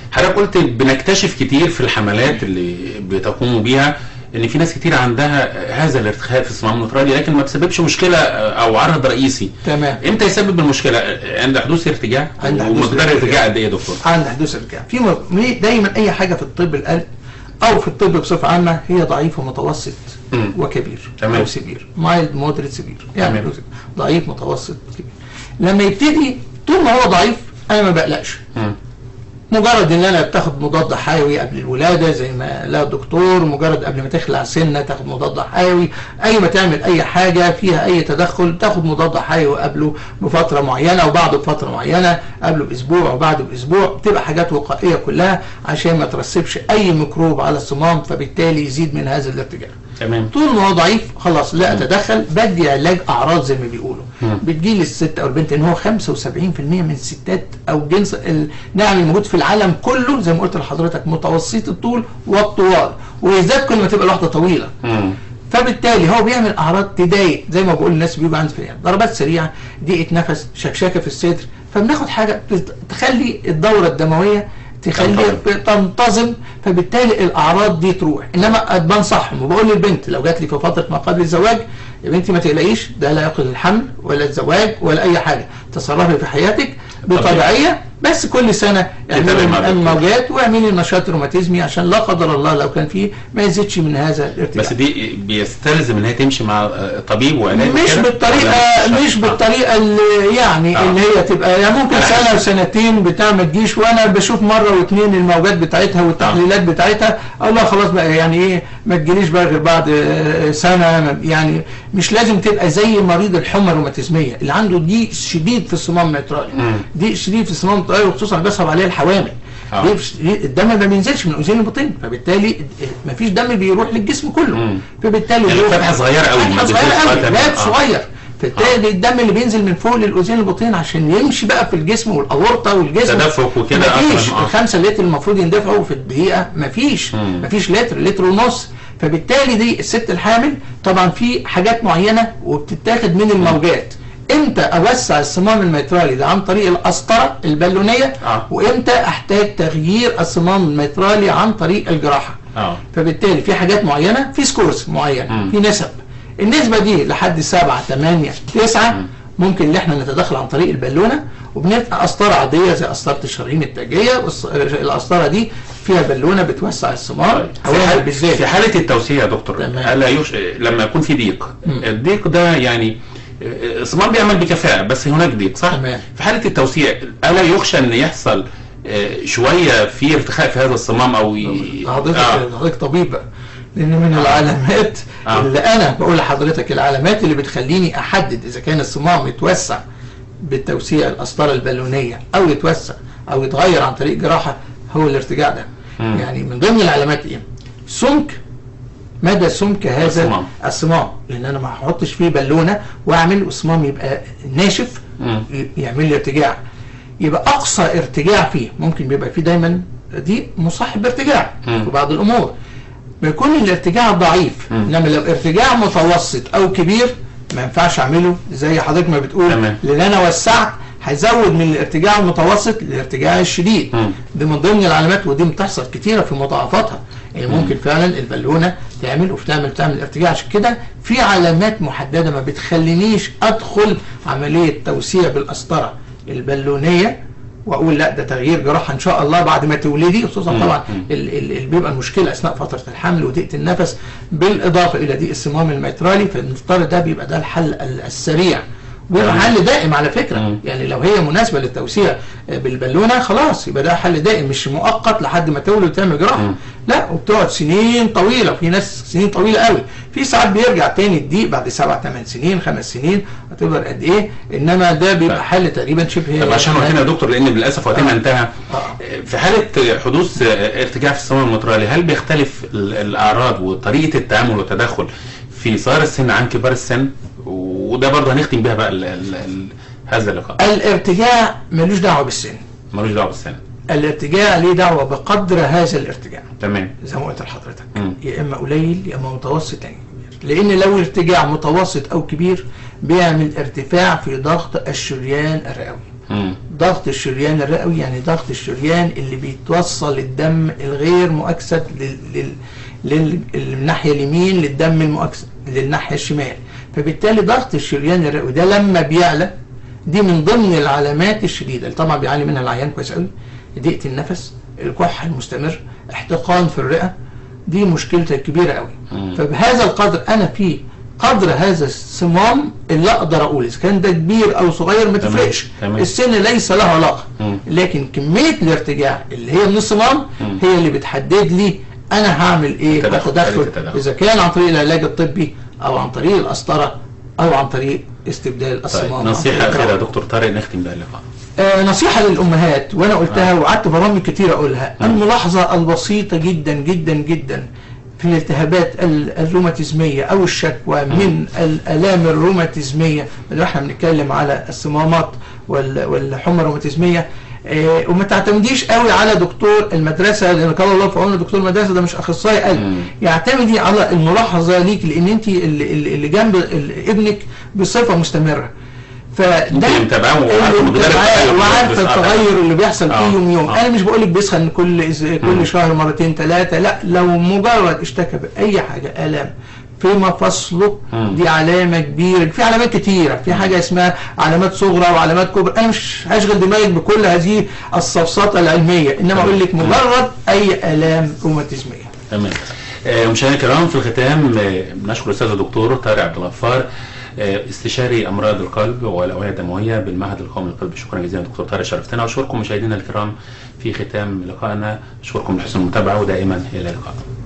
حضرتك قلت بنكتشف كتير في الحملات اللي بتقوموا بيها ان في ناس كتير عندها هذا الارتخاء في الصمام المترالي لكن ما تسببش مشكله او عرض رئيسي تمام امتى يسبب المشكله عند حدوث ارتجاع عند حدوث ومقدار ارتجاع. الارتجاع قد ايه يا دكتور عند حدوث ارتجاع في م- دايما اي حاجه في الطب القلب او في الطب بصفه عامه هي ضعيف ومتوسط مم. وكبير تمام. او سيفير مايلد مودريت سيفير يعني تمام. ضعيف متوسط كبير لما يبتدي طول ما هو ضعيف انا ما بقلقش مم. مجرد ان انا بتاخد مضاد حيوي قبل الولاده زي ما لا الدكتور مجرد قبل ما تخلع سنه تاخد مضاد حيوي اي ما تعمل اي حاجه فيها اي تدخل تاخد مضاد حيوي قبله بفتره معينه وبعده بفتره معينه قبله باسبوع وبعده باسبوع بتبقى حاجات وقائيه كلها عشان ما ترسبش اي ميكروب على الصمام فبالتالي يزيد من هذا الارتجاع تمام طول ما هو ضعيف خلاص لا اتدخل بدي علاج اعراض زي ما بيقولوا مم. بتجيلي الست او البنت ان هو 75% من الستات او جنس النعم الموجود في العالم كله زي ما قلت لحضرتك متوسط الطول والطوال وبالذات كل ما تبقى الواحده طويله مم. فبالتالي هو بيعمل اعراض تضايق زي ما بقول للناس بيبقى عندي فيها ضربات سريعه ضيقه نفس شكشكه في الصدر فبناخد حاجه تت- تخلي الدوره الدمويه تخلي تنتظم فبالتالي الاعراض دي تروح انما بنصحهم وبقول للبنت لو جات لي في فتره ما قبل الزواج يا بنتي ما تقلقيش ده لا يقل الحمل ولا الزواج ولا اي حاجه تصرفي في حياتك بطبيعيه بس كل سنه تتابعي مع اعملي الدكتور. الموجات واعملي نشاط روماتيزمي عشان لا قدر الله لو كان فيه ما يزيدش من هذا الارتجاع بس دي بيستلزم ان هي تمشي مع آه، طبيب وعلاج مش وكده؟ بالطريقه ولا مش آه. بالطريقه اللي يعني آه. اللي هي تبقى يعني ممكن على سنه حسب. وسنتين بتاع ما تجيش وانا بشوف مره واثنين الموجات بتاعتها والتحليلات بتاعتها اقول لها خلاص بقى يعني ايه ما تجيليش بقى غير بعد آه، سنه ما- يعني مش لازم تبقى زي مريض الحمى الروماتيزميه اللي عنده ضيق شديد في الصمام الميترالي مم. ضيق شديد في الصمام الميترالي وخصوصا بيصعب عليه الحوامل آه. ضيق شديد- الدم ما بينزلش من اذين البطين فبالتالي ما فيش دم بيروح للجسم كله مم. فبالتالي يعني بيروح- فتحة صغيرة أوي، ما فتحه صغيره بتدخل قوي فتحة. باب آه. صغير فبالتالي الدم اللي بينزل من فوق للاذين البطين عشان يمشي بقى في الجسم والاورطه والجسم تدفق وكده مفيش أصلاً، آه. الخمسة لتر المفروض يندفعوا في الدقيقه مفيش مم. مفيش لتر لتر ونص فبالتالي دي الست الحامل طبعا في حاجات معينه وبتتاخد من الموجات امتى اوسع الصمام الميترالي ده عن طريق القسطره البالونيه آه. وامتى احتاج تغيير الصمام الميترالي عن طريق الجراحه اه فبالتالي في حاجات معينه في سكورز معينه مم. في نسب النسبه دي لحد 7 8 9 مم. ممكن ان احنا نتدخل عن طريق البالونه وبنبقى قسطره عاديه زي قسطره الشرايين التاجيه والص- القسطره دي فيها بالونه بتوسع الصمام طيب. في, حوالي حال بالذات في حالة التوسيع يا دكتور تمام. ألا يش... لما يكون في ضيق مم. الضيق ده يعني آه، الصمام بيعمل بكفاءة بس هناك ضيق صح؟ تمام. في حالة التوسيع ألا يخشى أن يحصل آه، شوية في ارتخاء في هذا الصمام أو ي... حضرتك آه. حضرتك طبيب بقى لان من العلامات آه. اللي انا بقول لحضرتك العلامات اللي بتخليني احدد اذا كان الصمام يتوسع بالتوسيع القسطره البالونيه او يتوسع او يتغير عن طريق جراحه هو الارتجاع ده مم. يعني من ضمن العلامات ايه سمك مدى سمك هذا الصمام. الصمام لان انا ما هحطش فيه بالونه واعمل والصمام يبقى ناشف مم. ي- يعمل لي ارتجاع يبقى اقصى ارتجاع فيه ممكن بيبقى فيه دايما دي مصاحب ارتجاع مم. في بعض الامور بيكون الارتجاع ضعيف مم. انما لو ارتجاع متوسط او كبير ما ينفعش اعمله زي حضرتك ما بتقول تمام. لان انا وسعت هزود من الارتجاع المتوسط للارتجاع الشديد مم. دي من ضمن العلامات ودي بتحصل كتيره في مضاعفاتها يعني ممكن فعلا البالونه تعمل وبتعمل تعمل ارتجاع عشان كده في علامات محدده ما بتخلينيش ادخل عمليه توسيع بالقسطره البالونيه واقول لا ده تغيير جراحه ان شاء الله بعد ما تولدي خصوصا مم. طبعا مم. ال- ال- اللي بيبقى المشكله اثناء فتره الحمل وضيقه النفس بالاضافه الى ضيق الصمام الميترالي فالمفترض ده بيبقى ده الحل ال- السريع ويبقى تمام. حل دائم على فكره مم. يعني لو هي مناسبه للتوسيع بالبالونه خلاص يبقى ده حل دائم مش مؤقت لحد ما تولد وتعمل جراحه مم. لا وبتقعد سنين طويله وفي ناس سنين طويله قوي في ساعات بيرجع تاني الضيق بعد سبع ثمان سنين خمس سنين هتقدر قد ايه انما ده بيبقى طيب. حل تقريبا شبه طب عشان وقتنا يا دكتور لان للاسف وقتنا آه. انتهى آه. في حاله حدوث ارتجاع في الصمام المترالي هل بيختلف ال- الاعراض وطريقه التعامل والتدخل في صغار السن عن كبار السن وده برضه هنختم بيها بقى ال ال ال هذا اللقاء الارتجاع ملوش دعوه بالسن ملوش دعوه بالسن الارتجاع ليه دعوه بقدر هذا الارتجاع تمام زي ما قلت لحضرتك مم. يا اما قليل يا اما متوسط يعني كبير لان لو ارتجاع متوسط او كبير بيعمل ارتفاع في ضغط الشريان الرئوي مم. ضغط الشريان الرئوي يعني ضغط الشريان اللي بيتوصل الدم الغير مؤكسد لل... لل... لل... للناحيه اليمين للدم المؤكسد للناحيه الشمال فبالتالي ضغط الشريان الرئوي ده لما بيعلى دي من ضمن العلامات الشديده اللي طبعا بيعاني منها العيان كويس قوي ضيقه النفس الكح المستمر احتقان في الرئه دي مشكلتها كبيره قوي مم. فبهذا القدر انا في قدر هذا الصمام اللي اقدر اقول اذا كان ده كبير او صغير ما تمام، تفرقش تمام. السن ليس له علاقه مم. لكن كميه الارتجاع اللي هي من الصمام مم. هي اللي بتحدد لي انا هعمل ايه تدخل، آلة اتدخل التدخل. اذا كان عن طريق العلاج الطبي او عن طريق القسطره او عن طريق استبدال طيب الصمام عن نصيحة طريق أخيرة يا الكهرباء. دكتور طارق نختم بها اللقاء آه نصيحة للأمهات وأنا قلتها وقعدت برامج كتير أقولها الملاحظة البسيطة جدا جدا جدا في الالتهابات ال- الروماتيزمية أو الشكوى من الآلام الروماتيزمية اللي احنا بنتكلم على الصمامات وال- والحمى الروماتيزمية آه وما تعتمديش قوي على دكتور المدرسة لأن قال الله في عون دكتور المدرسة ده مش أخصائي مم. قلب يعتمدي على الملاحظة ليك لأن أنت اللي, اللي اللي جنب ال- ابنك بصفة مستمرة فده أنت اللي متابعاه وعارفة اللي مقدار متابعاه التغير اللي وعارفه بيحصل. التغير اللي بيحصل آه، فيه يوم يوم آه. انا مش بقول لك بيسخن كل إز- مم. كل شهر مرتين ثلاثه لا لو مجرد اشتكى باي حاجه الام في مفاصله مم. دي علامه كبيره في علامات كتيره في حاجه اسمها علامات صغرى وعلامات كبرى انا مش هشغل دماغك بكل هذه السفسطه العلميه انما تمام. اقول لك مجرد اي الام روماتيزميه تمام آه، مشاهدينا الكرام في الختام آه، نشكر الاستاذ الدكتور طارق عبد الغفار آه، استشاري امراض القلب والاوعيه الدمويه بالمعهد القومي للقلب شكرا جزيلا دكتور طارق شرفتنا واشكركم مشاهدينا الكرام في ختام لقائنا اشكركم لحسن المتابعه ودائما الى اللقاء